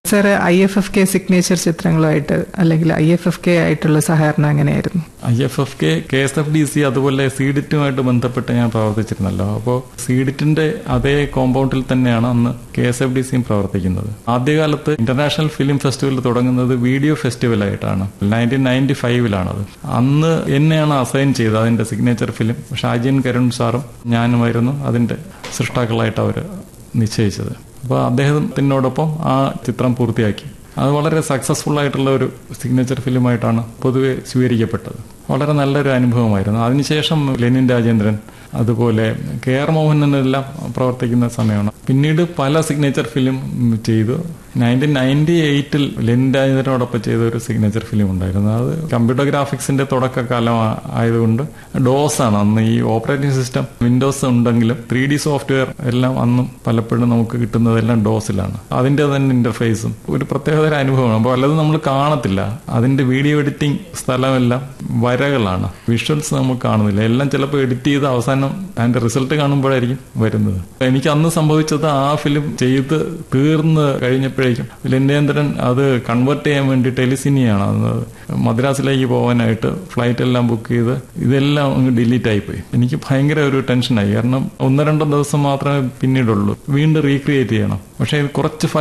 sir I F F K signature ചിത്രങ്ങളുമായിട്ട് അല്ലെങ്കിൽ I F F K ആയിട്ടുള്ള സഹകരണം എങ്ങനെയായിരുന്നു I F F K K S F D C അതുപോലെ സീഡിറ്റുമായിട്ട് ബന്ധപ്പെട്ട് ഞാൻ പ്രവർത്തിച്ചിരുന്നല്ലോ അപ്പോൾ സീഡിറ്റിന്റെ അതേ കോമ്പൗണ്ടിൽ തന്നെയാണ് അന്ന് കെ എസ് എഫ് ഡി സിയും പ്രവർത്തിക്കുന്നത് ആദ്യകാലത്ത് ഇന്റർനാഷണൽ ഫിലിം ഫെസ്റ്റിവൽ തുടങ്ങുന്നത് വീഡിയോ ഫെസ്റ്റിവൽ ആയിട്ടാണ് നയൻറ്റീൻ നയൻറ്റി ഫൈവിലാണത് അന്ന് എന്നെയാണ് അസൈൻ ചെയ്തത് അതിന്റെ സിഗ്നേച്ചർ ഫിലിം ഷാജിൻ കരുൺ സാറും ഞാനുമായിരുന്നു അതിന്റെ സൃഷ്ടാക്കളായിട്ട് അവർ നിശ്ചയിച്ചത് അപ്പോൾ അദ്ദേഹത്തിനോടൊപ്പം ആ ചിത്രം പൂർത്തിയാക്കി അത് വളരെ സക്സസ്ഫുൾ ആയിട്ടുള്ള ഒരു സിഗ്നേച്ചർ ഫിലിമായിട്ടാണ് പൊതുവെ സ്വീകരിക്കപ്പെട്ടത് വളരെ നല്ലൊരു അനുഭവമായിരുന്നു അതിനുശേഷം ലെനിൻ രാജേന്ദ്രൻ അതുപോലെ കെ ആർ മോഹനെല്ലാം പ്രവർത്തിക്കുന്ന സമയമാണ് പിന്നീട് പല സിഗ്നേച്ചർ ഫിലിം ചെയ്തു നയൻറ്റീൻ നയൻറ്റി എയ്റ്റിൽ ലെനിൻ രാജേന്ദ്രനോടൊപ്പം ചെയ്ത ഒരു സിഗ്നേച്ചർ ഫിലിം ഉണ്ടായിരുന്നു അത് കമ്പ്യൂട്ടർ ഗ്രാഫിക്സിന്റെ തുടക്കകാലം ആ- ആയതുകൊണ്ട് ഡോസ് ആണ് അന്ന് ഈ ഓപ്പറേറ്റിംഗ് സിസ്റ്റം വിൻഡോസ് ഉണ്ടെങ്കിലും ത്രീ ഡി സോഫ്റ്റ്വെയർ എല്ലാം അന്നും പലപ്പോഴും നമുക്ക് കിട്ടുന്നതെല്ലാം ഡോസിലാണ് അതിന്റെ തന്നെ ഇന്റർഫേസും ഒരു പ്രത്യേകതര അനുഭവമാണ് അപ്പോൾ പലതും നമ്മൾ കാണത്തില്ല അതിന്റെ വീഡിയോ എഡിറ്റിംഗ് സ്ഥലമെല്ലാം വരകളാണ് വിഷ്വൽസ് നമ്മൾ കാണുന്നില്ല എല്ലാം ചിലപ്പോൾ എഡിറ്റ് ചെയ്ത് അവസാനം അതിന്റെ റിസൾട്ട് കാണുമ്പോഴായിരിക്കും വരുന്നത് എനിക്ക് അന്ന് സംഭവിച്ചത് ആ ഫിലിം ചെയ്ത് തീർന്ന് കഴിഞ്ഞപ്പോഴേക്കും ലെന്നേന്ദ്രൻ അത് കൺവേർട്ട് ചെയ്യാൻ വേണ്ടി ടെലിസിനിയാണ് അന്ന് മദ്രാസിലേക്ക് പോകാനായിട്ട് ഫ്ലൈറ്റ് എല്ലാം ബുക്ക് ചെയ്ത് ഇതെല്ലാം അങ്ങ് ഡിലീറ്റ് ആയിപ്പോയി എനിക്ക് ഭയങ്കര ഒരു ടെൻഷനായി കാരണം ഒന്ന് രണ്ടോ ദിവസം മാത്രമേ പിന്നീടുള്ളൂ വീണ്ടും റീക്രിയേറ്റ് ചെയ്യണം പക്ഷേ ഇത് കുറച്ച്